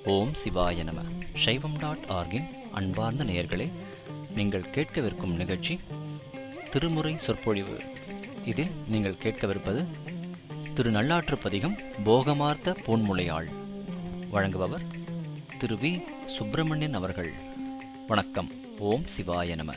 ஓம் சிவாய நம சைவம் டாட் ஆர்கின் அன்பார்ந்த நேயர்களே நீங்கள் கேட்கவிருக்கும் நிகழ்ச்சி திருமுறை சொற்பொழிவு இதில் நீங்கள் கேட்கவிருப்பது திரு நல்லாற்று பதிகம் போகமார்த்த பூன்முளையாள் வழங்குபவர் திரு வி சுப்பிரமணியன் அவர்கள் வணக்கம் ஓம் சிவாய நம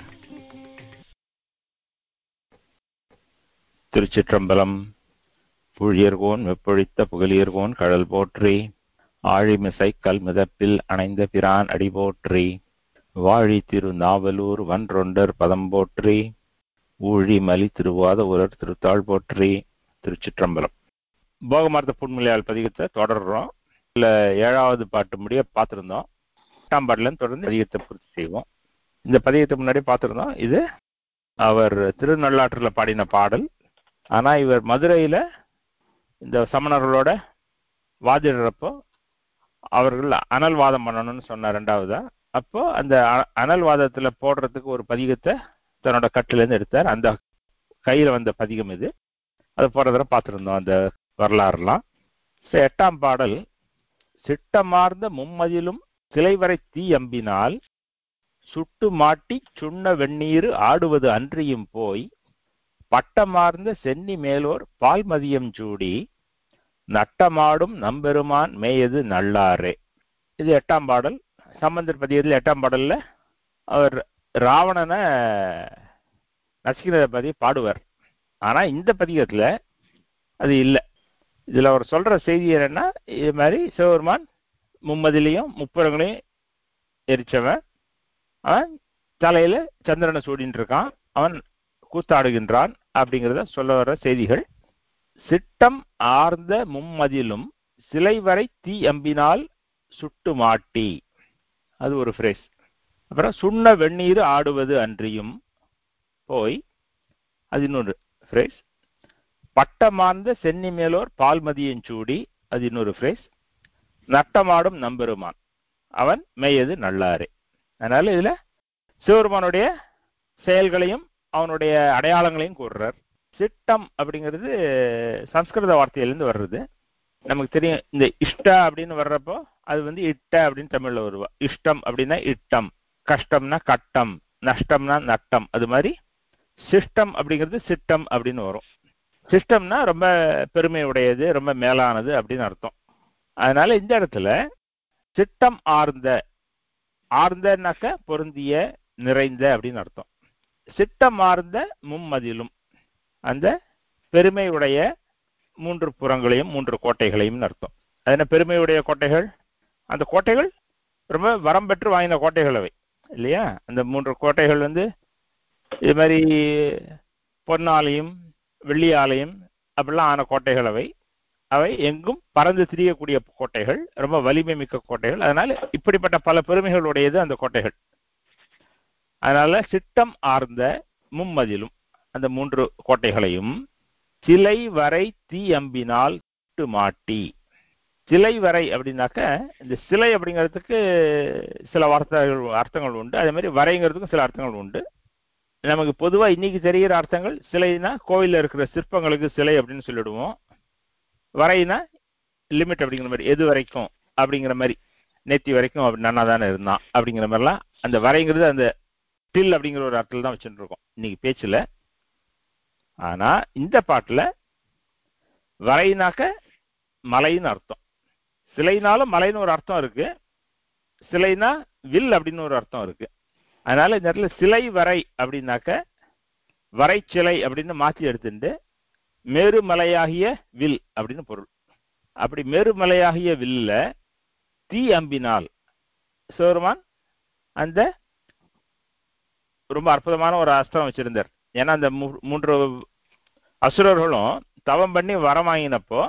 திருச்சிற்றம்பலம் புழியர்கோன் வெப்பொழித்த புகழியர்கோன் கடல் போற்றி ஆழிமிசை கல் மிதப்பில் அணைந்த பிரான் அடி போற்றி வாழி திரு நாவலூர் வன்றொண்டர் பதம் போற்றி ஊழி மலி திருவாத உரர் திருத்தாள் போற்றி திருச்சிற்றம்பலம் போகமார்த்த புன்மொழியால் பதிகத்தை தொடர்றோம் இல்ல ஏழாவது பாட்டு முடிய பார்த்திருந்தோம் எட்டாம் பாட்டுல தொடர்ந்து பதிகத்தை பூர்த்தி செய்வோம் இந்த பதிகத்தை முன்னாடி பார்த்திருந்தோம் இது அவர் திருநள்ளாற்றுல பாடின பாடல் ஆனா இவர் மதுரையில இந்த சமணர்களோட வாதிடுறப்போ அவர்கள் அனல் வாதம் பண்ணணும்னு சொன்னார் ரெண்டாவதா அப்போ அந்த அ- அனல் வாதத்துல போடுறதுக்கு ஒரு பதிகத்தை தன்னோட கட்டுல இருந்து எடுத்தார் அந்த கையில வந்த பதிகம் இது அது போற தடவை பார்த்துருந்தோம் அந்த வரலாறுலாம் சரி, எட்டாம் பாடல் சிட்டமார்ந்த மும்மதிலும் சிலைவரை தீ அம்பினால் சுட்டு மாட்டி சுண்ண வெந்நீர் ஆடுவது அன்றியும் போய் பட்டமார்ந்த சென்னி மேலோர் பால்மதியம் சூடி நட்டமாடும் நம்பெருமான் மேயது நல்லாரே இது எட்டாம் பாடல் சம்பந்தர் பதியத்தில் எட்டாம் பாடல்ல அவர் ராவணனை நசிக்கிறத பத்தி பாடுவார் ஆனா இந்த பதிகத்துல அது இல்லை இதுல அவர் சொல்ற செய்தி என்னன்னா இது மாதிரி சிவபெருமான் மும்மதிலையும் முப்புறங்களையும் எரிச்சவன் அவன் தலையில சந்திரனை சூடின்னு இருக்கான் அவன் கூத்தாடுகின்றான் அப்படிங்கிறத சொல்ல வர செய்திகள் சிட்டம் ஆர்ந்த மும்மதிலும் சிலை வரை தீ அம்பினால் சுட்டு மாட்டி அது ஒரு ஃப்ரேஸ் அப்புறம் சுண்ண வெந்நீர் ஆடுவது அன்றியும் போய் அது இன்னொரு ஃப்ரேஸ் பட்டமார்ந்த சென்னி மேலோர் பால்மதியன் சூடி அது இன்னொரு ஃப்ரேஸ் நட்டமாடும் நம்பெருமான் அவன் மேயது நல்லாரே அதனால இதுல சிவபெருமானுடைய செயல்களையும் அவனுடைய அடையாளங்களையும் கூறுறார் சிட்டம் அப்படிங்கிறது சம்ஸ்கிருத வார்த்தையிலிருந்து வர்றது நமக்கு தெரியும் இந்த இஷ்ட அப்படின்னு வர்றப்போ அது வந்து இட்ட அப்படின்னு தமிழ்ல வருவா இஷ்டம் அப்படின்னா இட்டம் கஷ்டம்னா கட்டம் நஷ்டம்னா நட்டம் அது மாதிரி சிஸ்டம் அப்படிங்கிறது சிட்டம் அப்படின்னு வரும் சிஸ்டம்னா ரொம்ப பெருமை உடையது ரொம்ப மேலானது அப்படின்னு அர்த்தம் அதனால இந்த இடத்துல சிட்டம் ஆர்ந்த ஆர்ந்தனாக்க பொருந்திய நிறைந்த அப்படின்னு அர்த்தம் சிட்டமார்ந்த மும்மதிலும் அந்த பெருமையுடைய மூன்று புறங்களையும் மூன்று கோட்டைகளையும் அர்த்தம் அது என்ன பெருமையுடைய கோட்டைகள் அந்த கோட்டைகள் ரொம்ப வரம் பெற்று வாங்கின கோட்டைகள் அவை இல்லையா அந்த மூன்று கோட்டைகள் வந்து இது மாதிரி பொன்னாலையும் வெள்ளியாலையும் அப்படிலாம் ஆன கோட்டைகள் அவை அவை எங்கும் பறந்து திரியக்கூடிய கோட்டைகள் ரொம்ப வலிமை மிக்க கோட்டைகள் அதனால இப்படிப்பட்ட பல பெருமைகளுடையது அந்த கோட்டைகள் அதனால சிட்டம் ஆர்ந்த மும்மதிலும் அந்த மூன்று கோட்டைகளையும் சிலை வரை தீ அம்பினால் சுட்டு மாட்டி சிலை வரை அப்படின்னாக்க இந்த சிலை அப்படிங்கிறதுக்கு சில வார்த்தைகள் அர்த்தங்கள் உண்டு அதே மாதிரி வரைங்கிறதுக்கும் சில அர்த்தங்கள் உண்டு நமக்கு பொதுவா இன்னைக்கு தெரிகிற அர்த்தங்கள் சிலைனா கோவில்ல இருக்கிற சிற்பங்களுக்கு சிலை அப்படின்னு சொல்லிடுவோம் வரைனா லிமிட் அப்படிங்கிற மாதிரி எது வரைக்கும் அப்படிங்கிற மாதிரி நேத்தி வரைக்கும் அப்படி நன்னா தானே இருந்தான் அப்படிங்கிற மாதிரிலாம் அந்த வரைங்கிறது அந்த டில் அப்படிங்கிற ஒரு அர்த்தத்தில் தான் வச்சுட்டு இருக்கோம் இன்னைக்கு பேச்சுல ஆனா இந்த பாட்டுல வரைனாக்க மலைன்னு அர்த்தம் சிலைனாலும் மலைன்னு ஒரு அர்த்தம் இருக்கு சிலைனா வில் அப்படின்னு ஒரு அர்த்தம் இருக்கு அதனால இந்த இடத்துல சிலை வரை அப்படின்னாக்க வரைச்சிலை அப்படின்னு மாற்றி எடுத்துட்டு மேருமலையாகிய வில் அப்படின்னு பொருள் அப்படி மேருமலையாகிய வில்ல தீ அம்பினால் சிவருமான் அந்த ரொம்ப அற்புதமான ஒரு அஸ்திரம் வச்சிருந்தார் ஏன்னா அந்த மூ- மூன்று அசுரர்களும் தவம் பண்ணி வரம் வாங்கினப்போ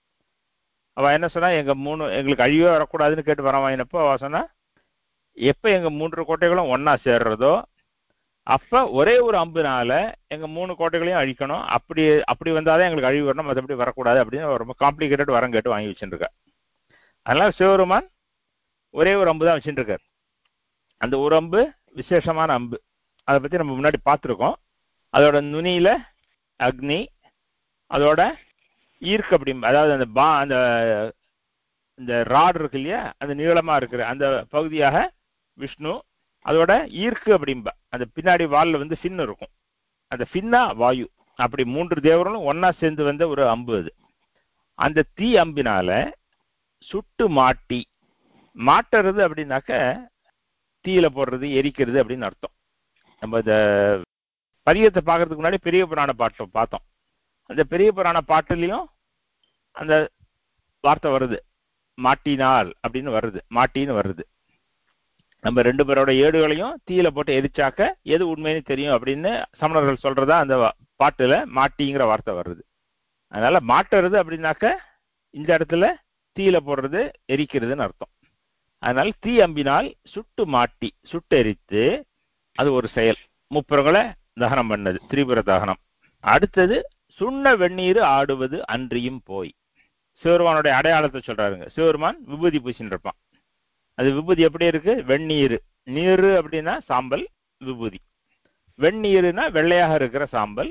அவ என்ன சொன்னா எங்க மூணு எங்களுக்கு அழிவே வரக்கூடாதுன்னு கேட்டு வரம் வாங்கினப்போ அவ சொன்னா எப்ப எங்க மூன்று கோட்டைகளும் ஒண்ணா சேர்றதோ அப்ப ஒரே ஒரு அம்புனால எங்க மூணு கோட்டைகளையும் அழிக்கணும் அப்படி அப்படி வந்தாதான் எங்களுக்கு அழிவு வரணும் மற்றபடி வரக்கூடாது அப்படின்னு அவர் ரொம்ப காம்ப்ளிகேட்டட் வரம் கேட்டு வாங்கி வச்சுருக்கா அதனால சிவபெருமான் ஒரே ஒரு அம்பு தான் வச்சுட்டு இருக்கார் அந்த ஒரு அம்பு விசேஷமான அம்பு அதை பத்தி நம்ம முன்னாடி பார்த்துருக்கோம் அதோட நுனியில அக்னி அதோட ஈர்க்கு அப்படி அதாவது அந்த பா அந்த இந்த ராட் இருக்கு இல்லையா அந்த நீளமா இருக்கிற அந்த பகுதியாக விஷ்ணு அதோட ஈர்க்கு அப்படிம்பா அந்த பின்னாடி வால்ல வந்து ஃபின் இருக்கும் அந்த ஃபின்னா வாயு அப்படி மூன்று தேவர்களும் ஒன்னா சேர்ந்து வந்த ஒரு அம்பு அது அந்த தீ அம்பினால சுட்டு மாட்டி மாட்டுறது அப்படின்னாக்க தீயில போடுறது எரிக்கிறது அப்படின்னு அர்த்தம் நம்ம இந்த பதிகத்தை பார்க்கறதுக்கு முன்னாடி பெரிய புராண பாட்டு பார்த்தோம் அந்த பெரிய புராண பாட்டுலயும் அந்த வார்த்தை வருது மாட்டினால் அப்படின்னு வருது மாட்டின்னு வருது நம்ம ரெண்டு பேரோட ஏடுகளையும் தீயில போட்டு எரிச்சாக்க எது உண்மைன்னு தெரியும் அப்படின்னு சமணர்கள் சொல்றதா அந்த வா- பாட்டுல மாட்டிங்கிற வார்த்தை வருது அதனால மாட்டுறது அப்படின்னாக்க இந்த இடத்துல தீயில போடுறது எரிக்கிறதுன்னு அர்த்தம் அதனால தீ அம்பினால் சுட்டு மாட்டி சுட்டெரித்து அது ஒரு செயல் முப்புறங்களை தகனம் பண்ணது திரிபுர தகனம் அடுத்தது சுண்ண வெந்நீர் ஆடுவது அன்றியும் போய் சிவருமானுடைய அடையாளத்தை சொல்றாருங்க சிவருமான் விபூதி பூசின்னு இருப்பான் அது விபூதி எப்படி இருக்கு வெந்நீர் நீர் அப்படின்னா சாம்பல் விபூதி வெந்நீருனா வெள்ளையாக இருக்கிற சாம்பல்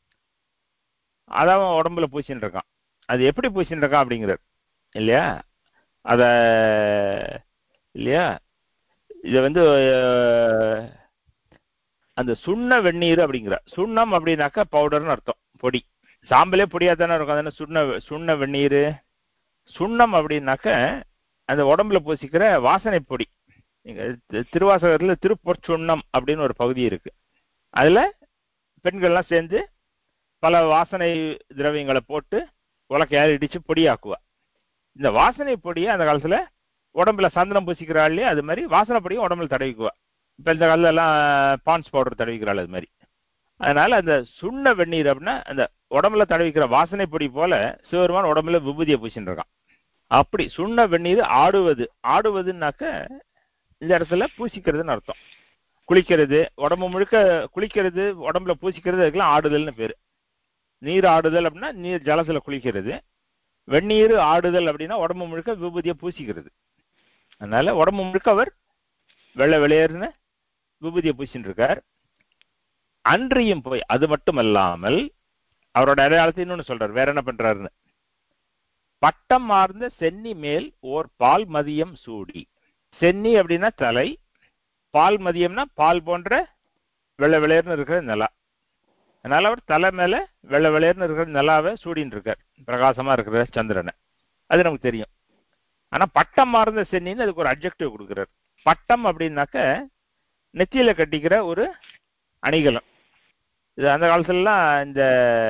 அதான் அவன் உடம்புல பூசின்னு இருக்கான் அது எப்படி பூசின்னு இருக்கான் அப்படிங்கிறார் இல்லையா அத இல்லையா இதை வந்து அஹ், அந்த சுண்ண வெந்நீர் அப்படிங்கிற சுண்ணம் அப்படின்னாக்கா பவுடர்னு அர்த்தம் பொடி சாம்பலே பொடியா தானே இருக்கும் அது என்ன சுண்ண சுண்ண வெந்நீர் சுண்ணம் அப்படின்னாக்க அந்த உடம்புல பூசிக்கிற வாசனை பொடி நீங்க தி- திருவாசகத்துல திருப்பொற்சுண்ணம் அப்படின்னு ஒரு பகுதி இருக்கு அதுல பெண்கள்லாம் சேர்ந்து பல வாசனை திரவியங்களை போட்டு உலக்கையால் இடிச்சு பொடியாக்குவா இந்த வாசனை பொடியை அந்த காலத்துல உடம்புல சந்தனம் பூசிக்கிறாள் அது மாதிரி வாசனை பொடியும் உடம்புல தடவிக்குவா இப்ப இந்த காலத்துல எல்லாம் பான்ஸ் பவுடர் தடவிக்கிறாள் அது மாதிரி அதனால அந்த சுண்ண வெந்நீர் அப்படின்னா அந்த உடம்புல தடவிக்கிற வாசனை பொடி போல சிவருமான் உடம்புல விபூதியை பூசின்னு இருக்கான் அப்படி சுண்ண வெந்நீர் ஆடுவது ஆடுவதுன்னாக்க இந்த இடத்துல பூசிக்கிறதுன்னு அர்த்தம் குளிக்கிறது உடம்பு முழுக்க குளிக்கிறது உடம்புல பூசிக்கிறது அதுக்கெல்லாம் ஆடுதல்னு பேரு நீர் ஆடுதல் அப்படின்னா நீர் ஜலத்துல குளிக்கிறது வெந்நீர் ஆடுதல் அப்படின்னா உடம்பு முழுக்க விபூதியை பூசிக்கிறது அதனால உடம்பு முழுக்க அவர் வெள்ளை வெளியேறுன்னு விபூதியை பூசின்னு இருக்கார் அன்றியும் போய் அது மட்டுமல்லாமல் அவரோட அடையாளத்தை இன்னொன்னு சொல்றார் வேற என்ன பண்றாருன்னு பட்டம் மார்ந்த சென்னி மேல் ஓர் பால் மதியம் சூடி சென்னி அப்படின்னா தலை பால் மதியம்னா பால் போன்ற வெள்ளை வெளியர்னு இருக்கிற நிலா அதனால அவர் தலை மேல வெள்ளை வெளியர்னு இருக்கிற நிலாவை சூடின்னு இருக்கார் பிரகாசமா இருக்கிற சந்திரனை அது நமக்கு தெரியும் ஆனா பட்டம் மார்ந்த சென்னின்னு அதுக்கு ஒரு அப்ஜெக்டிவ் கொடுக்கிறார் பட்டம் அப்படின்னாக்க நெத்தியில கட்டிக்கிற ஒரு அணிகலம் இது அந்த காலத்துலலாம் இந்த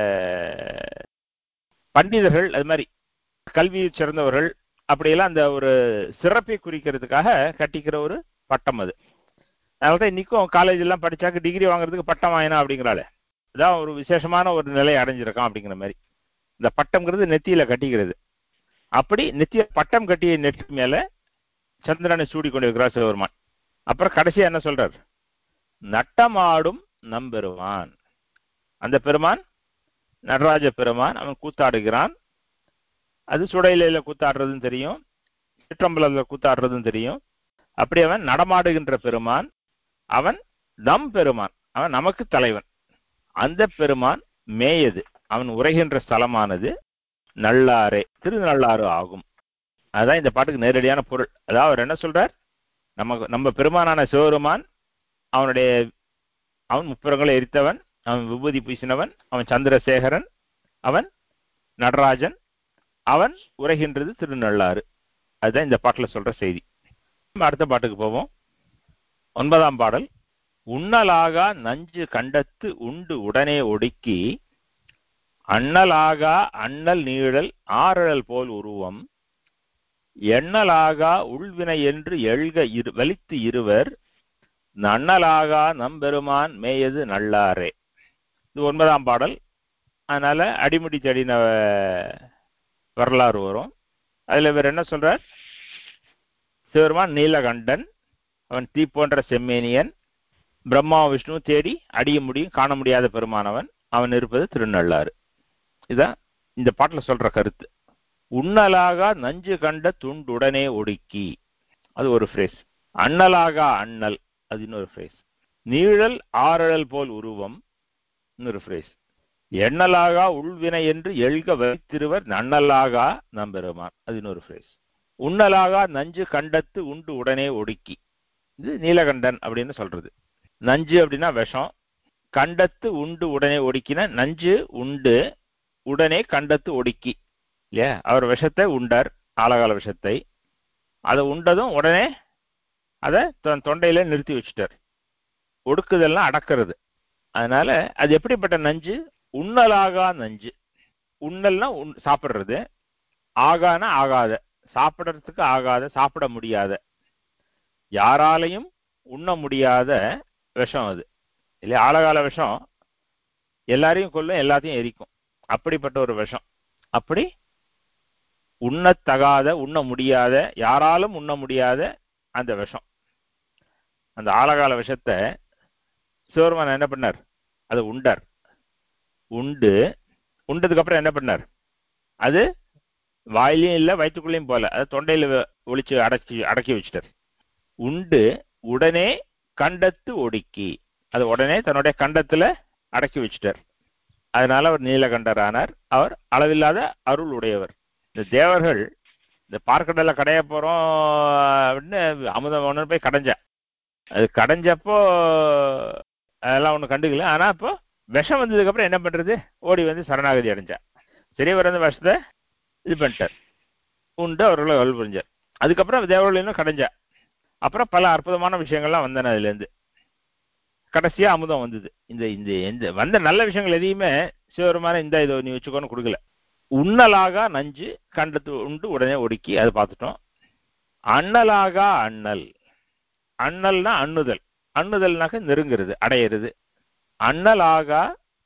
பண்டிதர்கள் அது மாதிரி கல்வி சிறந்தவர்கள் அப்படியெல்லாம் அந்த ஒரு சிறப்பை குறிக்கிறதுக்காக கட்டிக்கிற ஒரு பட்டம் அது அதனால தான் இன்னைக்கும் காலேஜ் எல்லாம் படிச்சாக்க டிகிரி வாங்குறதுக்கு பட்டம் வாங்கினா அப்படிங்கிறாளே இதான் ஒரு விசேஷமான ஒரு நிலை அடைஞ்சிருக்கான் அப்படிங்கிற மாதிரி இந்த பட்டம்ங்கிறது நெத்தியில கட்டிக்கிறது அப்படி நெத்திய பட்டம் கட்டிய நெற்றி மேல சந்திரனை சூடி கொண்டிருக்கிறார் சிவபெருமான் அப்புறம் கடைசியா என்ன சொல்றார் நட்டமாடும் நம்பெருமான் அந்த பெருமான் நடராஜ பெருமான் அவன் கூத்தாடுகிறான் அது சுடையில கூத்தாடுறதுன்னு தெரியும் சிற்றம்பலத்துல கூத்தாடுறதும் தெரியும் அப்படி அவன் நடமாடுகின்ற பெருமான் அவன் நம் பெருமான் அவன் நமக்கு தலைவன் அந்த பெருமான் மேயது அவன் உரைகின்ற ஸ்தலமானது நல்லாரே திருநள்ளாறு ஆகும் அதுதான் இந்த பாட்டுக்கு நேரடியான பொருள் அதாவது அவர் என்ன சொல்றார் நம்ம நம்ம பெருமானான சிவபெருமான் அவனுடைய அவன் முப்புறங்களை எரித்தவன் அவன் விபூதி பூசினவன் அவன் சந்திரசேகரன் அவன் நடராஜன் அவன் உரைகின்றது திருநள்ளாறு அதுதான் இந்த பாட்டுல சொல்ற செய்தி நம்ம அடுத்த பாட்டுக்கு போவோம் ஒன்பதாம் பாடல் உண்ணலாகா நஞ்சு கண்டத்து உண்டு உடனே ஒடுக்கி அண்ணலாகா அண்ணல் நீழல் ஆறழல் போல் உருவம் எண்ணலாகா உள்வினை என்று எழுக இரு வலித்து இருவர் நன்னலாகா நம்பெருமான் மேயது நல்லாரே இது ஒன்பதாம் பாடல் அதனால அடிமுடி செடின வரலாறு வரும் அதுல இவர் என்ன சொல்றார் சிவருமான் நீலகண்டன் அவன் தீ போன்ற செம்மேனியன் பிரம்மா விஷ்ணு தேடி அடிய முடியும் காண முடியாத பெருமானவன் அவன் இருப்பது திருநள்ளாறு இதான் இந்த பாட்டுல சொல்ற கருத்து உண்ணலாகா நஞ்சு கண்ட துண்டுடனே ஒடுக்கி அது ஒரு ஃப்ரேஸ் அண்ணலாகா அண்ணல் அது இன்னொரு ஃப்ரேஸ் நீழல் ஆறழல் போல் உருவம் இன்னொரு ஃப்ரேஸ் எண்ணலாகா உள்வினை என்று எழுக வைத்திருவர் நன்னலாகா நம்பெருமான் அது இன்னொரு ஃப்ரேஸ் உண்ணலாகா நஞ்சு கண்டத்து உண்டு உடனே ஒடுக்கி இது நீலகண்டன் அப்படின்னு சொல்றது நஞ்சு அப்படின்னா விஷம் கண்டத்து உண்டு உடனே ஒடுக்கினா நஞ்சு உண்டு உடனே கண்டத்து ஒடுக்கி இல்லையா அவர் விஷத்தை உண்டார் ஆலகால விஷத்தை அதை உண்டதும் உடனே அதை தன் தொண்டையில நிறுத்தி வச்சுட்டார் ஒடுக்குதெல்லாம் அடக்கிறது அதனால அது எப்படிப்பட்ட நஞ்சு உண்ணலாகா நஞ்சு உண்ணல்னா உண் சாப்பிடுறது ஆகான ஆகாத சாப்பிடறதுக்கு ஆகாத சாப்பிட முடியாத யாராலையும் உண்ண முடியாத விஷம் அது இல்லையா ஆழகால விஷம் எல்லாரையும் கொல்லும் எல்லாத்தையும் எரிக்கும் அப்படிப்பட்ட ஒரு விஷம் அப்படி உண்ணத்தகாத உண்ண முடியாத யாராலும் உண்ண முடியாத அந்த விஷம் அந்த ஆழகால விஷத்தை சிவருமான் என்ன பண்ணார் அது உண்டார் உண்டு உண்டதுக்கு அப்புறம் என்ன பண்ணார் அது வாயிலையும் இல்லை வயிற்றுக்குள்ளேயும் போல அது தொண்டையில ஒளிச்சு அடைச்சி அடக்கி வச்சிட்டார் உண்டு உடனே கண்டத்து ஒடுக்கி அது உடனே தன்னுடைய கண்டத்துல அடக்கி வச்சிட்டார் அதனால அவர் நீலகண்டரானார் அவர் அளவில்லாத அருள் உடையவர் இந்த தேவர்கள் இந்த பார்க்கடல கடைய போறோம் அப்படின்னு அமுதம் ஒன்று போய் கடைஞ்சா அது கடைஞ்சப்போ அதெல்லாம் ஒன்றும் கண்டுக்கல ஆனா இப்போ விஷம் வந்ததுக்கு அப்புறம் என்ன பண்றது ஓடி வந்து சரணாகதி அடைஞ்சா பெரியவர் வந்து விஷத்தை இது பண்ணிட்டார் உண்டு அவர்களை அருள் புரிஞ்சார் அதுக்கப்புறம் தேவர்கள் இன்னும் கடைஞ்சா அப்புறம் பல அற்புதமான விஷயங்கள்லாம் வந்தன அதுல இருந்து கடைசியா அமுதம் வந்தது இந்த இந்த எந்த வந்த நல்ல விஷயங்கள் எதையுமே சிவபெருமான இந்த இதை நீ வச்சுக்கோன்னு கொடுக்கல உண்ணலாகா நஞ்சு கண்டத்து உண்டு உடனே ஒடுக்கி அதை பார்த்துட்டோம் அண்ணலாகா அண்ணல் அண்ணல்னா அண்ணுதல் அண்ணுதல்னாக்க நெருங்குறது அடையிறது அண்ணலாகா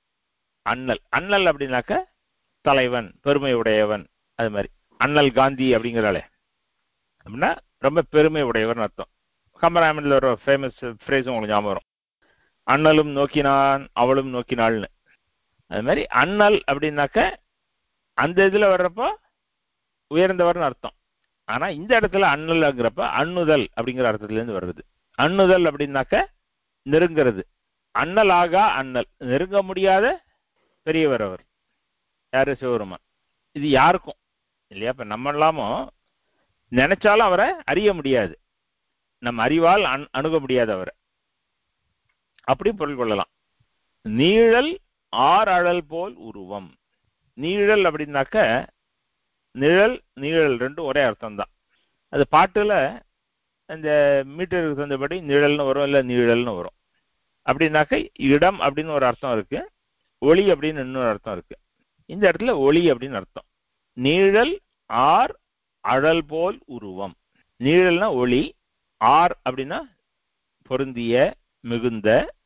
அண்ணல் அண்ணல் அப்படின்னாக்க தலைவன் பெருமை உடையவன் அது மாதிரி அண்ணல் காந்தி அப்படிங்கிறாளே அப்படின்னா ரொம்ப பெருமை உடையவர்னு அர்த்தம் கம்பராமனில் ஒரு ஃபேமஸ் ஃப்ரேஸ் உங்களுக்கு ஞாபகம் வரும் அண்ணலும் நோக்கினான் அவளும் நோக்கினாள்னு அது மாதிரி அண்ணல் அப்படின்னாக்க அந்த இதுல வர்றப்போ உயர்ந்தவர்னு அர்த்தம் ஆனா இந்த இடத்துல அண்ணல்ங்கிறப்ப அண்ணுதல் அப்படிங்கிற அர்த்தத்துல இருந்து வருது அண்ணுதல் அப்படின்னாக்க நெருங்கிறது அண்ணலாகா அண்ணல் நெருங்க முடியாத பெரியவர் அவர் யாரு சிவருமான் இது யாருக்கும் இல்லையா இப்ப நம்ம எல்லாமும் நினைச்சாலும் அவரை அறிய முடியாது நம்ம அறிவால் அண் அணுக முடியாது அவரை அப்படி பொருள் கொள்ளலாம் நீழல் ஆர் அழல் போல் உருவம் நீழல் அப்படின்னாக்க நிழல் நீழல் ரெண்டும் ஒரே அர்த்தம் தான் அது பாட்டுல இந்த மீட்டருக்கு தகுந்தபடி நிழல்னு வரும் இல்லை நீழல்னு வரும் அப்படின்னாக்க இடம் அப்படின்னு ஒரு அர்த்தம் இருக்கு ஒளி அப்படின்னு இன்னொரு அர்த்தம் இருக்கு இந்த இடத்துல ஒளி அப்படின்னு அர்த்தம் நீழல் ஆர் அழல் போல் உருவம் நீழல்னா ஒளி ஆர் அப்படின்னா பொருந்திய மிகுந்த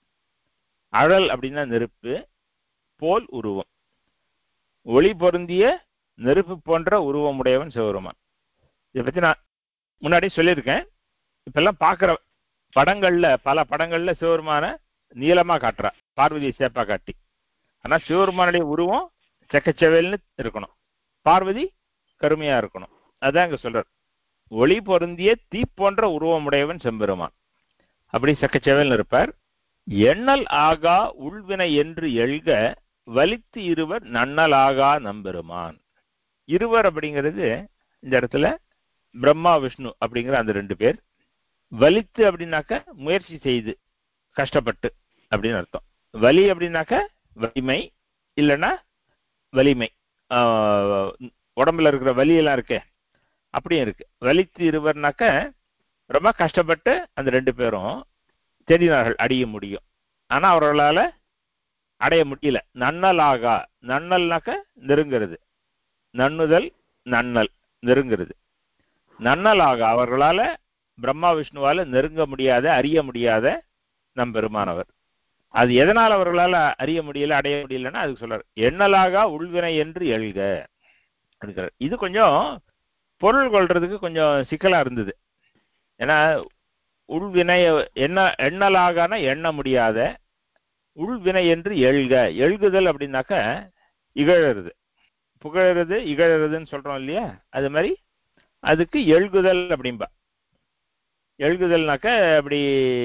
அழல் அப்படின்னா நெருப்பு போல் உருவம் ஒளி பொருந்திய நெருப்பு போன்ற உருவம் உடையவன் சிவருமான் இதை பத்தி நான் முன்னாடி சொல்லியிருக்கேன் இப்பெல்லாம் பார்க்குற படங்கள்ல பல படங்கள்ல சிவருமான நீளமா காட்டுறா பார்வதியை சேப்பா காட்டி ஆனா சிவருமானுடைய உருவம் செக்கச்செவேல்னு இருக்கணும் பார்வதி கருமையா இருக்கணும் அதான் இங்க சொல்றார் ஒளி பொருந்திய தீ போன்ற உருவமுடையவன் செம்பெருமான் அப்படி செக்கச்செவேல்னு இருப்பார் எண்ணல் ஆகா உள்வினை என்று எழுக வலித்து இருவர் நன்னலாகா நம்பெருமான் இருவர் அப்படிங்கிறது இந்த இடத்துல பிரம்மா விஷ்ணு அப்படிங்கிற அந்த ரெண்டு பேர் வலித்து அப்படின்னாக்க முயற்சி செய்து கஷ்டப்பட்டு அப்படின்னு அர்த்தம் வலி அப்படின்னாக்க வலிமை இல்லைன்னா வலிமை ஆஹ் உடம்புல இருக்கிற வலியெல்லாம் இருக்கே அப்படியும் இருக்கு வலித்து இருவர்னாக்க ரொம்ப கஷ்டப்பட்டு அந்த ரெண்டு பேரும் தேடினார்கள் அடைய முடியும் ஆனா அவர்களால அடைய முடியல நன்னலாகா நன்னல்னாக்க நெருங்கிறது நன்னுதல் நன்னல் நெருங்கிறது நன்னலாக அவர்களால பிரம்மா விஷ்ணுவால நெருங்க முடியாத அறிய முடியாத நம் பெருமானவர் அது எதனால் அவர்களால அறிய முடியல அடைய முடியலன்னா அதுக்கு சொல்றாரு எண்ணலாகா உள்வினை என்று எழுக அப்படிங்கிறார் இது கொஞ்சம் பொருள் கொள்றதுக்கு கொஞ்சம் சிக்கலா இருந்தது ஏன்னா உள்வினை என்ன எண்ணலாகனா எண்ண முடியாத உள்வினை என்று எழுக எழுகுதல் அப்படின்னாக்க இகழறது புகழறது இகழறதுன்னு சொல்றோம் இல்லையா அது மாதிரி அதுக்கு எழுகுதல் அப்படிம்பா எழுகுதல்னாக்க அப்படி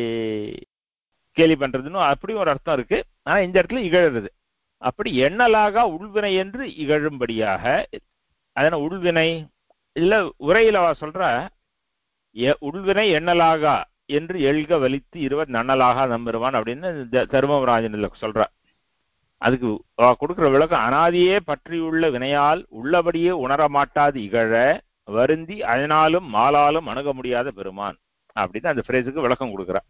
கேலி பண்றதுன்னு அப்படியும் ஒரு அர்த்தம் இருக்கு ஆனா இந்த இடத்துல இகழறது அப்படி எண்ணலாக உள்வினை என்று இகழும்படியாக அதனால உள்வினை இதுல உரையில அவ சொல்ற எ- உள்வினை எண்ணலாகா என்று எழுக வலித்து இருவர் நன்னலாக நம்புருவான் அப்படின்னு இந்த தர்மபுராஜன்ல சொல்ற அதுக்கு அவ கொடுக்கிற விளக்கம் அனாதியே பற்றியுள்ள வினையால் உள்ளபடியே உணரமாட்டாது இகழ வருந்தி அதனாலும் மாலாலும் அணுக முடியாத பெருமான் அப்படின்னு அந்த ஃப்ரேஸுக்கு விளக்கம் கொடுக்குறா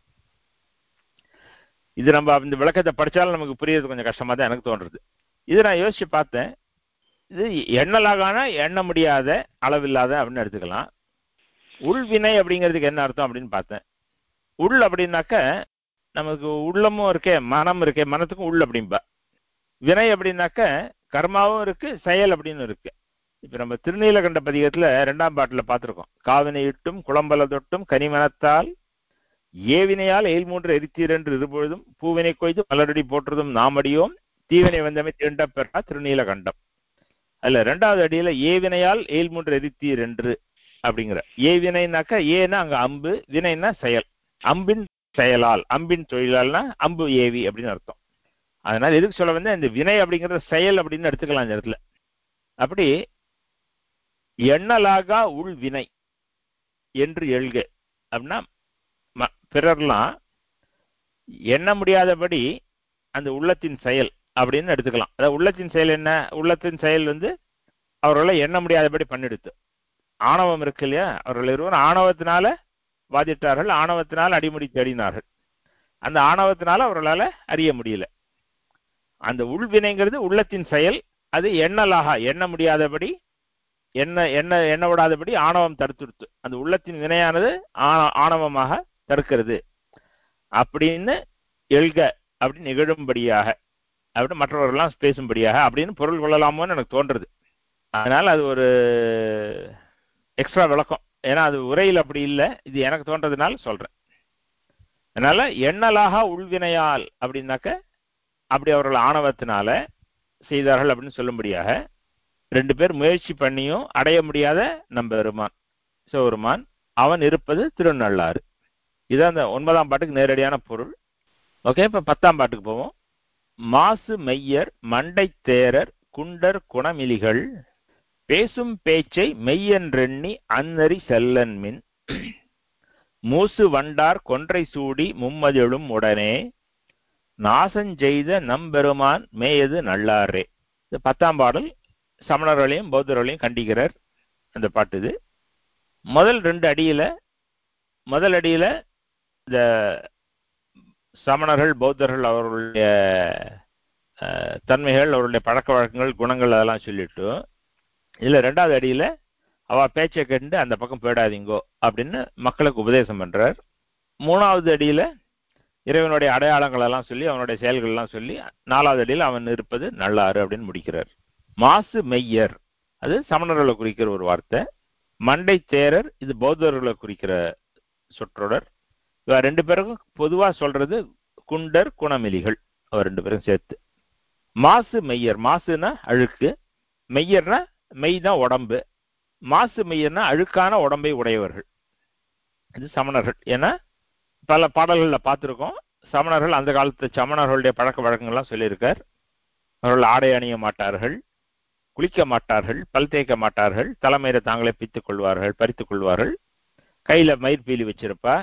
இது நம்ம இந்த விளக்கத்தை படிச்சாலும் நமக்கு புரியறது கொஞ்சம் கஷ்டமா தான் எனக்கு தோன்றுறது இது நான் யோசிச்சு பார்த்தேன் இது எண்ணலாகான எண்ண முடியாத அளவில்லாத அப்படின்னு எடுத்துக்கலாம் உள்வினை அப்படிங்கிறதுக்கு என்ன அர்த்தம் அப்படின்னு பார்த்தேன் உள் அப்படின்னாக்க நமக்கு உள்ளமும் இருக்கே மனம் இருக்கே மனத்துக்கும் உள் அப்படிம்பா வினை அப்படின்னாக்க கர்மாவும் இருக்கு செயல் அப்படின்னு இருக்கு இப்ப நம்ம திருநீலகண்ட பதிகத்துல ரெண்டாம் பாட்டுல பார்த்திருக்கோம் காவினை இட்டும் குளம்பல தொட்டும் கனிமனத்தால் ஏவினையால் எயில் மூன்று எரித்தீர் என்று இருபொழுதும் பூவினை கொய்து மலரடி போற்றதும் நாமடியோம் தீவினை வந்தமை தீண்ட பெறா திருநீலகண்டம் அதுல ரெண்டாவது அடியில ஏவினையால் எயில் மூன்று எரித்தீர் என்று அப்படிங்கிற ஏவினைனாக்க ஏன்னா அங்க அம்பு வினைன்னா செயல் அம்பின் செயலால் அம்பின் தொழிலால்னா அம்பு ஏவி அப்படின்னு அர்த்தம் அதனால எதுக்கு சொல்ல வந்து இந்த வினை அப்படிங்கறது செயல் அப்படின்னு எடுத்துக்கலாம் இந்த இடத்துல அப்படி எண்ணலாகா உள் வினை என்று எழுக அப்படின்னா ம- பிறர்லாம் எண்ண முடியாதபடி அந்த உள்ளத்தின் செயல் அப்படின்னு எடுத்துக்கலாம் அதாவது உள்ளத்தின் செயல் என்ன உள்ளத்தின் செயல் வந்து அவர்களை எண்ண முடியாதபடி பண்ணிடுத்து ஆணவம் இருக்கு இல்லையா அவர்கள் இருவரும் ஆணவத்தினால வாதிட்டார்கள் ஆணவத்தினால் அடிமுடி தேடினார்கள் அந்த ஆணவத்தினால அவர்களால அறிய முடியல அந்த உள்வினைங்கிறது உள்ளத்தின் செயல் அது எண்ணலாக எண்ண முடியாதபடி எண்ண எண்ண எண்ண விடாதபடி ஆணவம் தடுத்துடுத்து அந்த உள்ளத்தின் வினையானது ஆண- ஆணவமாக தடுக்கிறது அப்படின்னு எழுக அப்படின்னு நிகழும்படியாக அப்படின்னு மற்றவர்கள்லாம் பேசும்படியாக அப்படின்னு பொருள் கொள்ளலாமோன்னு எனக்கு தோன்றுறது அதனால அது ஒரு எக்ஸ்ட்ரா விளக்கம் ஏன்னா அது உரையில் அப்படி இல்லை இது எனக்கு தோன்றதுனால சொல்றேன் அதனால எண்ணலாக உள்வினையால் அப்படின்னாக்க அப்படி அவர்கள் ஆணவத்தினால செய்தார்கள் அப்படின்னு சொல்லும்படியாக ரெண்டு பேர் முயற்சி பண்ணியும் அடைய முடியாத நம்ப பெருமான் சிவபெருமான் அவன் இருப்பது திருநள்ளாறு இதான் அந்த ஒன்பதாம் பாட்டுக்கு நேரடியான பொருள் ஓகே இப்ப பத்தாம் பாட்டுக்கு போவோம் மாசு மெய்யர் மண்டை தேரர் குண்டர் குணமிலிகள் பேசும் பேச்சை மெய்யென்றெண்ணி அன்னறி செல்லன்மின் மூசு வண்டார் கொன்றை சூடி மும்மதிழும் உடனே நாசஞ்செய்த நம்பெருமான் மேயது நல்லாரே இது பத்தாம் பாடல் சமணர்களையும் பௌத்தர்களையும் கண்டிக்கிறார் அந்த பாட்டு இது முதல் ரெண்டு அடியில முதல் அடியில இந்த சமணர்கள் பௌத்தர்கள் அவர்களுடைய அஹ், தன்மைகள் அவருடைய பழக்க வழக்கங்கள் குணங்கள் அதெல்லாம் சொல்லிட்டு இதுல ரெண்டாவது அடியில அவ பேச்சை கேட்டு அந்த பக்கம் போயிடாதீங்கோ அப்படின்னு மக்களுக்கு உபதேசம் பண்றார் மூணாவது அடியில இறைவனுடைய அடையாளங்கள் எல்லாம் சொல்லி அவனுடைய செயல்கள் எல்லாம் சொல்லி நாலாவது அடியில் அவன் இருப்பது நல்லாறு அப்படின்னு முடிக்கிறார் மாசு மெய்யர் அது சமணர்களை குறிக்கிற ஒரு வார்த்தை மண்டை தேரர் இது பௌத்தர்களை குறிக்கிற சொற்றொடர் இவ ரெண்டு பேருக்கும் பொதுவா சொல்றது குண்டர் குணமிலிகள் அவர் ரெண்டு பேரும் சேர்த்து மாசு மெய்யர் மாசுனா அழுக்கு மெய்யர்னா மெய் தான் உடம்பு மாசு மெய்யர்னா அழுக்கான உடம்பை உடையவர்கள் இது சமணர்கள் ஏன்னா பல பாடல்கள்ல பார்த்திருக்கோம் சமணர்கள் அந்த காலத்து சமணர்களுடைய பழக்க வழக்கங்கள்லாம் சொல்லியிருக்கார் அவர்கள் ஆடை அணிய மாட்டார்கள் குளிக்க மாட்டார்கள் பல் தேய்க்க மாட்டார்கள் தலைமையில தாங்களே பித்துக் கொள்வார்கள் பறித்துக் கொள்வார்கள் கையில மயிர்பீலி வச்சிருப்பா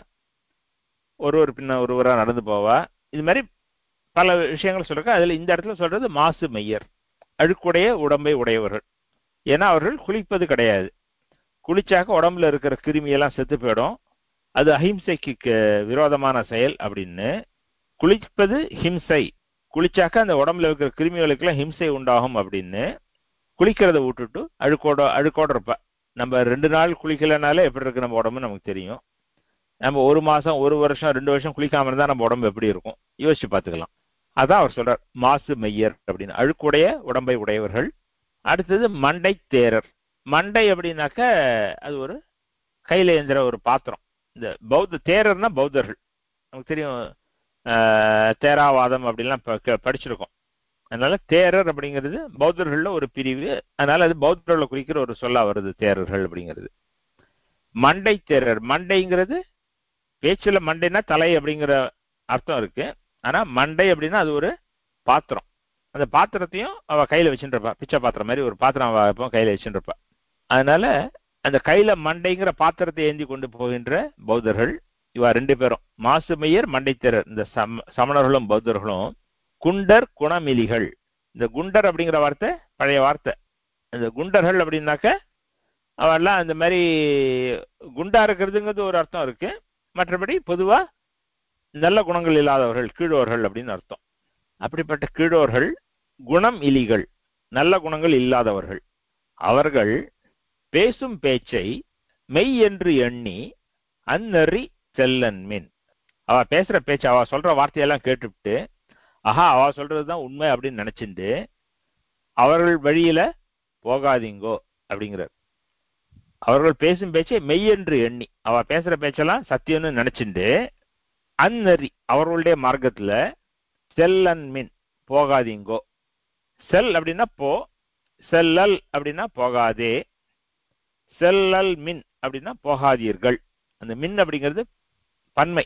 ஒருவர் பின்ன ஒருவரா நடந்து போவா இது மாதிரி பல விஷயங்கள் சொல்றாங்க அதுல இந்த இடத்துல சொல்றது மாசு மெய்யர் அழுக்குடைய உடம்பை உடையவர்கள் ஏன்னா அவர்கள் குளிப்பது கிடையாது குளிச்சாக்க உடம்புல இருக்கிற கிருமியெல்லாம் செத்து போயிடும் அது அஹிம்சைக்கு க- விரோதமான செயல் அப்படின்னு குளிப்பது ஹிம்சை குளிச்சாக்க அந்த உடம்புல இருக்கிற கிருமிகளுக்கெல்லாம் ஹிம்சை உண்டாகும் அப்படின்னு குளிக்கிறத விட்டுட்டு அழுக்கோட அழுக்கோட இருப்ப நம்ம ரெண்டு நாள் குளிக்கலனாலே எப்படி இருக்கு நம்ம உடம்பு நமக்கு தெரியும் நம்ம ஒரு மாசம் ஒரு வருஷம் ரெண்டு வருஷம் குளிக்காம இருந்தா நம்ம உடம்பு எப்படி இருக்கும் யோசிச்சு பார்த்துக்கலாம் அதான் அவர் சொல்றார் மாசு மெய்யர் அப்படின்னு அழுக்குடைய உடம்பை உடையவர்கள் அடுத்தது மண்டை தேரர் மண்டை அப்படின்னாக்க அது ஒரு கையில ஏந்திர ஒரு பாத்திரம் இந்த பௌத்த தேரர்னா பௌத்தர்கள் நமக்கு தெரியும் ஆஹ், தேராவாதம் அப்படின்லாம் ப- க- படிச்சிருக்கோம் அதனால தேரர் அப்படிங்கிறது பௌத்தர்கள்ல ஒரு பிரிவு அதனால அது பௌத்தர்களை குறிக்கிற ஒரு சொல்லா வருது தேரர்கள் அப்படிங்கிறது மண்டை தேரர் மண்டைங்கிறது பேச்சுல மண்டைனா தலை அப்படிங்கிற அர்த்தம் இருக்கு ஆனா மண்டை அப்படின்னா அது ஒரு பாத்திரம் அந்த பாத்திரத்தையும் அவ கையில வச்சுருப்பா பிச்சை பாத்திரம் மாதிரி ஒரு பாத்திரம் அவ எப்பவும் கையில வச்சுருப்பா அதனால அந்த கையில மண்டைங்கிற பாத்திரத்தை ஏந்தி கொண்டு போகின்ற பௌத்தர்கள் இவா ரெண்டு பேரும் மாசுமையர் மண்டைத்திரர் இந்த சம சமணர்களும் பௌத்தர்களும் குண்டர் குணமிலிகள் இந்த குண்டர் அப்படிங்கிற வார்த்தை பழைய வார்த்தை இந்த குண்டர்கள் அப்படின்னாக்க அவெல்லாம் அந்த மாதிரி குண்டா இருக்கிறதுங்கிறது ஒரு அர்த்தம் இருக்கு மற்றபடி பொதுவா நல்ல குணங்கள் இல்லாதவர்கள் கீழோர்கள் அப்படின்னு அர்த்தம் அப்படிப்பட்ட கீழோர்கள் குணம் இலிகள் நல்ல குணங்கள் இல்லாதவர்கள் அவர்கள் பேசும் பேச்சை மெய் என்று எண்ணி அந்நறி செல்லன் மின் அவ பேசுற பேச்சு அவ சொல்ற வார்த்தையெல்லாம் கேட்டுவிட்டு ஆஹா அவ சொல்றதுதான் உண்மை அப்படின்னு நினைச்சுட்டு அவர்கள் வழியில போகாதீங்கோ அப்படிங்கிறார் அவர்கள் பேசும் பேச்சை மெய் என்று எண்ணி அவ பேசுற பேச்செல்லாம் சத்தியம்னு நினைச்சுட்டு அந்நறி அவர்களுடைய மார்க்கத்துல செல்லன் மின் போகாதீங்கோ செல் அப்படின்னா போ செல்லல் அப்படின்னா போகாதே செல்லல் மின் அப்படின்னா போகாதீர்கள் அந்த மின் அப்படிங்கிறது பன்மை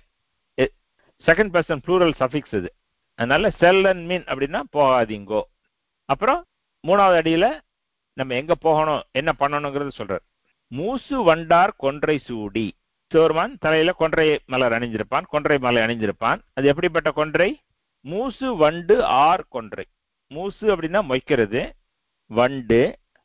செகண்ட் பர்சன் ப்ளூரல் சஃபிக்ஸ் இது அதனால செல்லன் மின் அப்படின்னா போகாதீங்கோ அப்புறம் மூணாவது அடியில நம்ம எங்க போகணும் என்ன பண்ணணுங்கிறது சொல்றார் மூசு வண்டார் கொன்றை சூடி சிவருமான் தலையில கொன்றை மலர் அணிஞ்சிருப்பான் கொன்றை மலை அணிஞ்சிருப்பான் அது எப்படிப்பட்ட கொன்றை மூசு வண்டு ஆர் கொன்றை மூசு அப்படின்னா மொய்க்கிறது வண்டு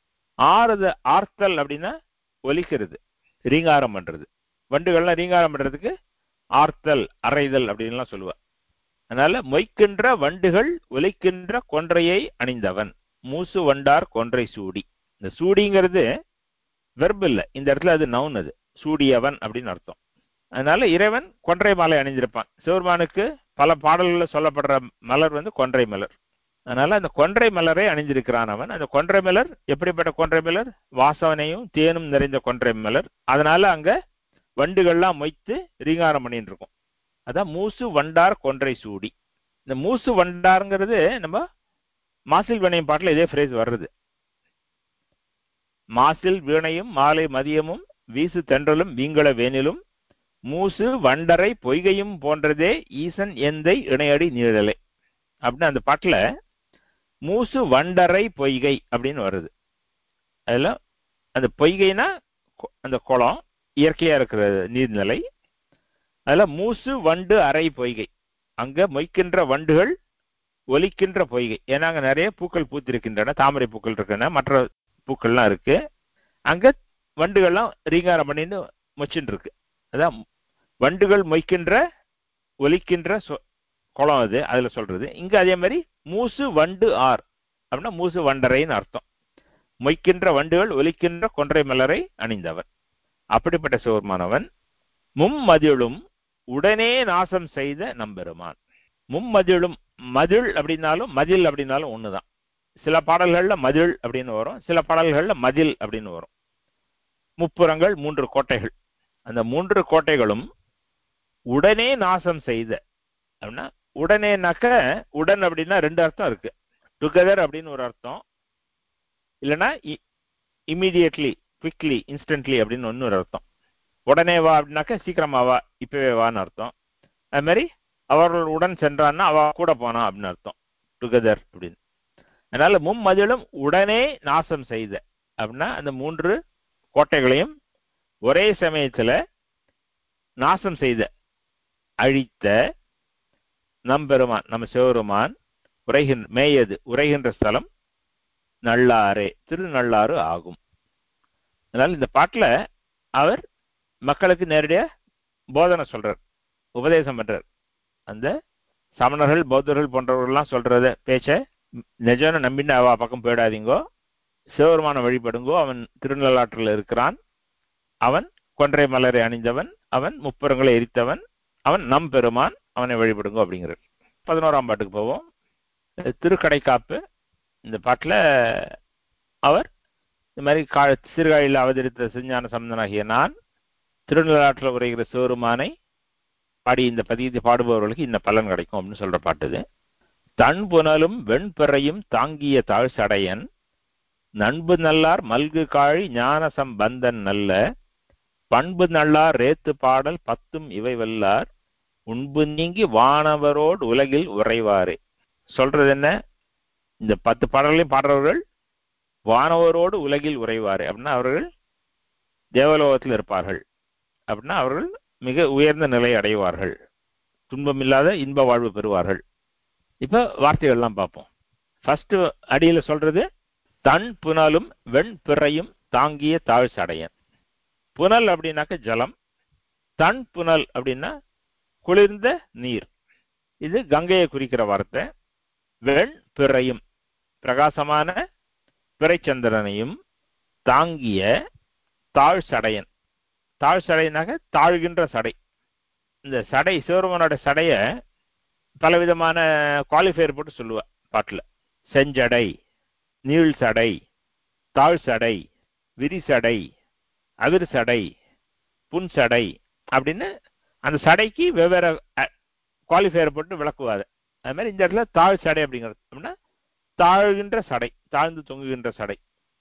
ஆறுத ஆர்த்தல் அப்படின்னா ஒலிக்கிறது ரீங்காரம் பண்றது வண்டுகள்லாம் ரீங்காரம் பண்றதுக்கு ஆர்த்தல் அறைதல் அப்படின்லாம் சொல்லுவா அதனால மொய்க்கின்ற வண்டுகள் ஒலிக்கின்ற கொன்றையை அணிந்தவன் மூசு வண்டார் கொன்றை சூடி இந்த சூடிங்கிறது வெர்ப் இல்ல இந்த இடத்துல அது நவுன் அது சூடியவன் அப்படின்னு அர்த்தம் அதனால இறைவன் கொன்றை மாலை அணிந்திருப்பான் சிவருமானுக்கு பல பாடல்களில் சொல்லப்படுற மலர் வந்து கொன்றை மலர் அதனால அந்த கொன்றை மலரை அணிந்திருக்கிறான் அவன் அந்த கொன்றை மலர் எப்படிப்பட்ட கொன்றை மலர் வாசவனையும் தேனும் நிறைந்த கொன்றை மலர் அதனால அங்க வண்டுகள்லாம் மொய்த்து ரீங்காரம் பண்ணிட்டு இருக்கும் அதான் மூசு வண்டார் கொன்றை சூடி இந்த மூசு வண்டாருங்கிறது நம்ம மாசில் வீணையும் பாட்டில் இதே ஃப்ரேஸ் வர்றது மாசில் வீணையும் மாலை மதியமும் வீசு தென்றலும் வீங்கள வேனிலும் மூசு வண்டரை பொய்கையும் போன்றதே ஈசன் எந்தை இணையடி நீழலை அப்படின்னு அந்த பாட்டுல மூசு வண்டரை பொய்கை அப்படின்னு வருது அதுல அந்த பொய்கைனா அந்த குளம் இயற்கையா இருக்கிற நீர்நிலை அதுல மூசு வண்டு அரை பொய்கை அங்க மொய்க்கின்ற வண்டுகள் ஒலிக்கின்ற பொய்கை ஏன்னா அங்க நிறைய பூக்கள் பூத்திருக்கின்றன தாமரை பூக்கள் இருக்கின்றன மற்ற பூக்கள்லாம் இருக்கு அங்க வண்டுகள்லாம் ரீங்காரம் பண்ணிட்டு மொச்சுன்னு இருக்கு அதான் வண்டுகள் மொய்க்கின்ற ஒலிக்கின்ற குளம் அது அதுல சொல்றது இங்க அதே மாதிரி மூசு வண்டு ஆர் அப்படின்னா மூசு வண்டரைன்னு அர்த்தம் மொய்க்கின்ற வண்டுகள் ஒலிக்கின்ற கொன்றை மலரை அணிந்தவன் அப்படிப்பட்ட சிவருமானவன் மும்மதிலும் உடனே நாசம் செய்த நம்பெருமான் மும்மதிலும் மதில் அப்படின்னாலும் மதில் அப்படின்னாலும் ஒண்ணுதான் சில பாடல்கள்ல மதில் அப்படின்னு வரும் சில பாடல்கள்ல மதில் அப்படின்னு வரும் முப்புறங்கள் மூன்று கோட்டைகள் அந்த மூன்று கோட்டைகளும் உடனே நாசம் செய்த அப்படின்னா உடனேனாக்க உடன் அப்படின்னா ரெண்டு அர்த்தம் இருக்கு டுகெதர் அப்படின்னு ஒரு அர்த்தம் இல்லைன்னா இமீடியட்லி குவிக்லி இன்ஸ்டன்ட்லி அப்படின்னு ஒன்று ஒரு அர்த்தம் உடனே வா அப்படின்னாக்க சீக்கிரமா வா இப்பவே வான்னு அர்த்தம் அது மாதிரி அவர்கள் உடன் சென்றான்னா அவ கூட போனா அப்படின்னு அர்த்தம் டுகெதர் அப்படின்னு அதனால மும்மதிலும் உடனே நாசம் செய்த அப்படின்னா அந்த மூன்று கோட்டைகளையும் ஒரே சமயத்துல நாசம் செய்த அழித்த நம்பெருமான் நம்ம சிவருமான் உரைகின்ற மேயது உரைகின்ற ஸ்தலம் நல்லாரே திருநள்ளாறு ஆகும் அதனால இந்த பாட்டுல அவர் மக்களுக்கு நேரடியா போதனை சொல்றார் உபதேசம் பண்றார் அந்த சமணர்கள் பௌத்தர்கள் போன்றவர்கள்லாம் சொல்றத பேச்ச நிஜம்னு நம்பின்னு அவ பக்கம் போயிடாதீங்கோ சிவபெருமான வழிபடுங்கோ அவன் திருநள்ளாற்றில் இருக்கிறான் அவன் கொன்றை மலரை அணிந்தவன் அவன் முப்புறங்களை எரித்தவன் அவன் நம் பெருமான் அவனை வழிபடுங்கோ அப்படிங்கிறார் பதினோராம் பாட்டுக்கு போவோம் திருக்கடைக்காப்பு இந்த பாட்டுல அவர் இந்த மாதிரி கா சீர்காழியில் அவதரித்த சிஞ்ஞான சம்பந்தனாகிய நான் திருநள்ளாற்றில் உரைகிற சிவருமானை பாடி இந்த பதியத்தை பாடுபவர்களுக்கு இந்த பலன் கிடைக்கும் அப்படின்னு சொல்ற பாட்டு இது தன் புனலும் வெண்பிறையும் தாங்கிய தாழ் சடையன் நண்பு நல்லார் மல்கு காழி ஞான சம்பந்தன் நல்ல பண்பு நல்லார் ரேத்து பாடல் பத்தும் இவை வல்லார் உண்பு நீங்கி வானவரோடு உலகில் உறைவாரே சொல்றது என்ன இந்த பத்து பாடல்களையும் பாடுறவர்கள் வானவரோடு உலகில் உறைவாரு அப்படின்னா அவர்கள் தேவலோகத்தில் இருப்பார்கள் அப்படின்னா அவர்கள் மிக உயர்ந்த நிலை அடைவார்கள் துன்பமில்லாத இன்ப வாழ்வு பெறுவார்கள் இப்ப வார்த்தைகள்லாம் பார்ப்போம் ஃபர்ஸ்ட் அடியில சொல்றது தன் புனலும் வெண் பிறையும் தாங்கிய தாழ் சடையன் புனல் அப்படின்னாக்க ஜலம் தன் புனல் அப்படின்னா குளிர்ந்த நீர் இது கங்கையை குறிக்கிற வார்த்தை வெண் பிறையும் பிரகாசமான பிறைச்சந்திரனையும் தாங்கிய தாழ் சடையன் தாழ் சடையனாக தாழ்கின்ற சடை இந்த சடை சிவருமனோட சடைய பலவிதமான குவாலிஃபயர் போட்டு சொல்லுவா பாட்டுல செஞ்சடை நீள் சடை தாழ் சடை விரிசடை அவிர் சடை புன் சடை அப்படின்னு அந்த சடைக்கு வெவ்வேறு குவாலிஃபயர் போட்டு விளக்குவாது அது மாதிரி இந்த இடத்துல தாழ் சடை அப்படிங்கிறது அப்படின்னா தாழ்கின்ற சடை தாழ்ந்து தொங்குகின்ற சடை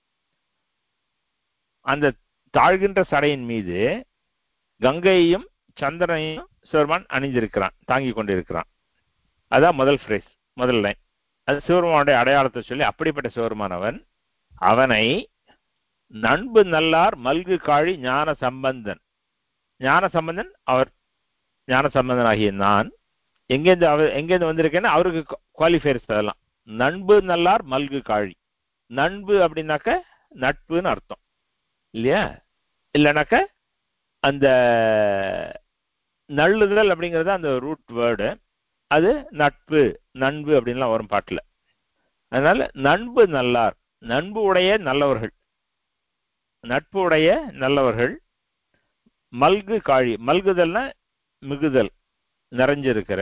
அந்த தாழ்கின்ற சடையின் மீது கங்கையையும் சந்திரனையும் சிவருமான் அணிந்திருக்கிறான் தாங்கி கொண்டிருக்கிறான் அதான் முதல் ஃப்ரேஸ் முதல் லைன் அது சிவருமானுடைய அடையாளத்தை சொல்லி அப்படிப்பட்ட சிவருமானவன் அவனை நண்பு நல்லார் மல்கு காழி ஞான சம்பந்தன் ஞான சம்பந்தன் அவர் ஞான சம்பந்தன் ஆகிய நான் எங்கேருந்து அவர் எங்கேருந்து வந்திருக்கேன்னா அவருக்கு குவாலிஃபயர்ஸ் அதெல்லாம் நண்பு நல்லார் மல்கு காழி நண்பு அப்படின்னாக்க நட்புன்னு அர்த்தம் இல்லையா இல்லைனாக்க அந்த நள்ளுதல் அப்படிங்கிறது அந்த ரூட் வேர்டு அது நட்பு நண்பு அப்படின்லாம் வரும் பாட்டில் அதனால நண்பு நல்லார் நண்பு உடைய நல்லவர்கள் நட்பு உடைய நல்லவர்கள் மல்கு காழி மல்குதல்னா மிகுதல் நிறைஞ்சிருக்கிற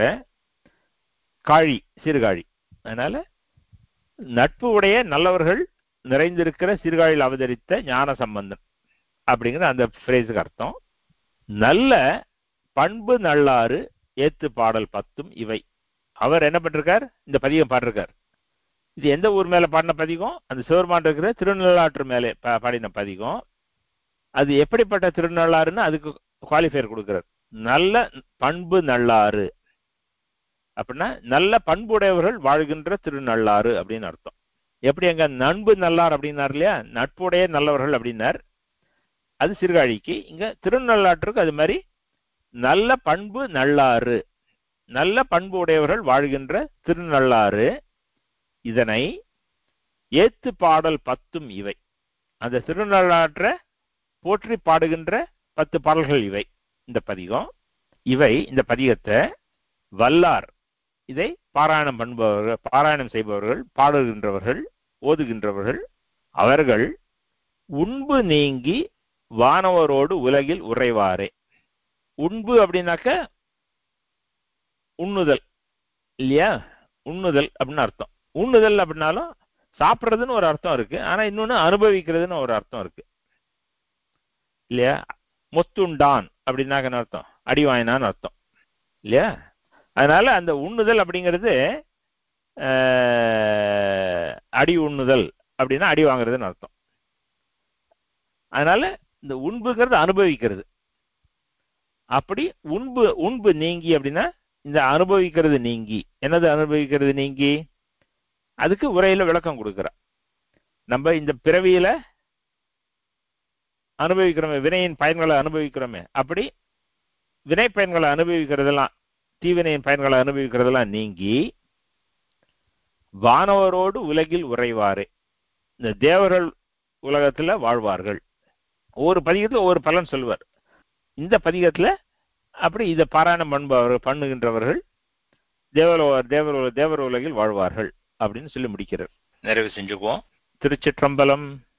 காழி சிறுகாழி அதனால நட்பு உடைய நல்லவர்கள் நிறைந்திருக்கிற சிறுகாழியில் அவதரித்த ஞான சம்பந்தன் அப்படிங்கிற அந்த ஃப்ரேஸுக்கு அர்த்தம் நல்ல பண்பு நல்லாறு ஏத்து பாடல் பத்தும் இவை அவர் என்ன பண்ணிருக்கார் இந்த பதிகம் பாடிருக்கார் இது எந்த ஊர் மேல பாடின பதிகம் அந்த சிவருமான் இருக்கிற திருநள்ளாற்று மேலே பாடின பதிகம் அது எப்படிப்பட்ட திருநள்ளாறுன்னு அதுக்கு குவாலிஃபயர் கொடுக்கிறார் நல்ல பண்பு நல்லாறு அப்படின்னா நல்ல பண்புடையவர்கள் வாழ்கின்ற திருநள்ளாறு அப்படின்னு அர்த்தம் எப்படி எங்க நண்பு நல்லார் அப்படின்னார் இல்லையா நட்புடைய நல்லவர்கள் அப்படின்னார் அது சிறுகாழிக்கு இங்க திருநள்ளாற்றுக்கு அது மாதிரி நல்ல பண்பு நல்லாறு நல்ல பண்பு உடையவர்கள் வாழ்கின்ற திருநள்ளாறு இதனை ஏத்து பாடல் பத்தும் இவை அந்த திருநள்ளாற்ற போற்றி பாடுகின்ற பத்து பாடல்கள் இவை இந்த பதிகம் இவை இந்த பதிகத்தை வல்லார் இதை பாராயணம் பண்ணுபவர்கள் பாராயணம் செய்பவர்கள் பாடுகின்றவர்கள் ஓதுகின்றவர்கள் அவர்கள் உண்பு நீங்கி வானவரோடு உலகில் உறைவாரே உண்பு அப்படின்னாக்க உண்ணுதல் இல்லையா உண்ணுதல் அப்படின்னு அர்த்தம் உண்ணுதல் அப்படின்னாலும் சாப்பிட்றதுன்னு ஒரு அர்த்தம் இருக்கு ஆனா இன்னொன்னு அனுபவிக்கிறதுன்னு ஒரு அர்த்தம் இருக்கு இல்லையா மொத்துண்டான் அப்படின்னாக்க அர்த்தம் அடி வாங்கினான்னு அர்த்தம் இல்லையா அதனால அந்த உண்ணுதல் அப்படிங்கிறது அடி உண்ணுதல் அப்படின்னா அடி வாங்குறதுன்னு அர்த்தம் அதனால இந்த உண்புங்கிறது அனுபவிக்கிறது அப்படி உண்பு உண்பு நீங்கி அப்படின்னா இந்த அனுபவிக்கிறது நீங்கி என்னது அனுபவிக்கிறது நீங்கி அதுக்கு உரையில விளக்கம் கொடுக்கிற நம்ம இந்த பிறவியில அனுபவிக்கிறோமே வினையின் பயன்களை அனுபவிக்கிறோமே அப்படி வினை பயன்களை அனுபவிக்கிறதெல்லாம் தீவினையின் பயன்களை அனுபவிக்கிறதெல்லாம் நீங்கி வானவரோடு உலகில் உறைவாரு இந்த தேவர்கள் உலகத்துல வாழ்வார்கள் ஒவ்வொரு பதிகத்துல ஒவ்வொரு பலன் சொல்லுவார் இந்த பதிகத்துல அப்படி இதை பாராயணம் பண்ணுபவர்கள் பண்ணுகின்றவர்கள் தேவலோ தேவர் தேவர் உலகில் வாழ்வார்கள் அப்படின்னு சொல்லி முடிக்கிறார் நிறைவு செஞ்சுக்குவோம் திருச்சிற்றம்பலம்